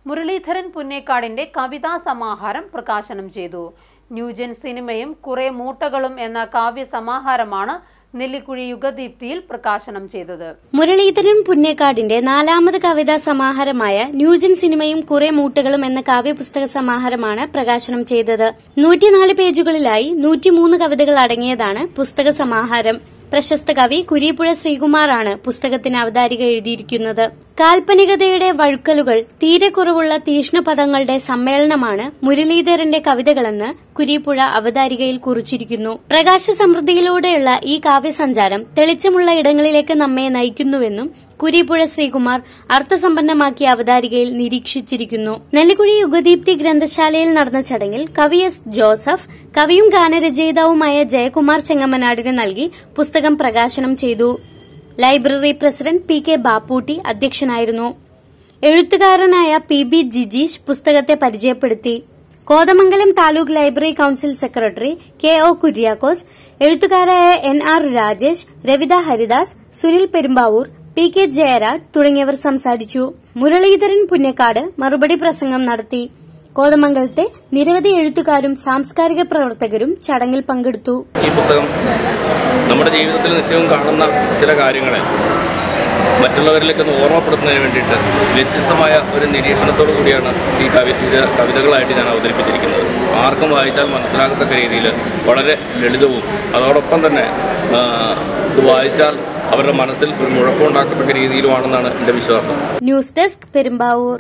മുരളീധരൻ പുന്നേക്കാടിന്റെ കവിതാ സമാഹാരം പ്രകാശനം ചെയ്തു ന്യൂജൻ സിനിമയും കുറെ മൂട്ടകളും എന്ന കാവ്യ സമാഹാരമാണ് നെല്ലിക്കുഴി യുഗദീപ്തിയിൽ പ്രകാശനം ചെയ്തത് മുരളീധരൻ പുന്നേക്കാടിന്റെ നാലാമത് കവിതാ സമാഹാരമായ ന്യൂജൻ സിനിമയും കുറെ മൂട്ടുകളും എന്ന കാവ്യപുസ്തക സമാഹാരമാണ് പ്രകാശനം ചെയ്തത് നൂറ്റിനാല് പേജുകളിലായി നൂറ്റിമൂന്ന് കവിതകൾ അടങ്ങിയതാണ് പുസ്തക സമാഹാരം പ്രശസ്ത കവി കുരീപ്പുഴ ശ്രീകുമാറാണ് പുസ്തകത്തിന് അവതാരിക എഴുതിയിരിക്കുന്നത് കാൽപ്പനികതയുടെ വഴുക്കലുകൾ തീരെ കുറവുള്ള തീഷ്ണപദങ്ങളുടെ സമ്മേളനമാണ് മുരളീധരന്റെ കവിതകളെന്ന് കുരീപ്പുഴ അവതാരികയിൽ കുറിച്ചിരിക്കുന്നു പ്രകാശ സമൃദ്ധിയിലൂടെയുള്ള ഈ കാവ്യസഞ്ചാരം തെളിച്ചമുള്ള ഇടങ്ങളിലേക്ക് നമ്മെ നയിക്കുന്നുവെന്നും കുരീപ്പുഴ ശ്രീകുമാർ അർത്ഥസമ്പന്നമാക്കിയ അവതാരികയിൽ നിരീക്ഷിച്ചിരിക്കുന്നു നെല്ലിക്കുഴി യുഗദീപ്തി ഗ്രന്ഥശാലയിൽ നടന്ന ചടങ്ങിൽ കവി എസ് ജോസഫ് കവിയും ഗാനരചയിതാവുമായ ജയകുമാർ ചെങ്ങമ്മനാടിന് നൽകി പുസ്തകം പ്രകാശനം ചെയ്തു library president P K Bapputty അധ്യക്ഷനായിരുന്നു എഴുത്തുകാരനായ പി ബി ജിജീഷ് പുസ്തകത്തെ പരിചയപ്പെടുത്തി Kothamangalam taluk library council secretary K O Kuriakose എഴുത്തുകാരായ N R Rajesh Ravitha Haridas Sunil Perumbavoor P K Jayaraj തുടങ്ങിയവർ സംസാരിച്ചു മുരളീധരൻ പുന്നക്കാട് മറുപടി പ്രസംഗം നടത്തി കോതമംഗലത്തെ നിരവധി എഴുത്തുകാരും സാംസ്കാരിക പ്രവർത്തകരും ചടങ്ങിൽ പങ്കെടുത്തു ഈ പുസ്തകം നമ്മുടെ ജീവിതത്തിൽ നിത്യവും കാണുന്ന ചില കാര്യങ്ങളെ മറ്റുള്ളവരിലേക്ക് ഒന്ന് ഓർമ്മപ്പെടുത്തുന്നതിന് വേണ്ടിയിട്ട് വ്യത്യസ്തമായ ഒരു നിരീക്ഷണത്തോടു കൂടിയാണ് ഈ കവി ഇത് കവിതകളായിട്ട് ഞാൻ അവതരിപ്പിച്ചിരിക്കുന്നത് ആർക്കും വായിച്ചാൽ മനസ്സിലാകത്തക്ക രീതിയിൽ വളരെ ലളിതവും അതോടൊപ്പം തന്നെ ആ, ഇത് വായിച്ചാൽ അവരുടെ മനസ്സിൽ ഒരു മുഴക്കമുണ്ടാക്കത്തക്ക രീതിയിലുമാണെന്നാണ് എൻ്റെ വിശ്വാസം ന്യൂസ് ഡെസ്ക് പെരുമ്പാവൂർ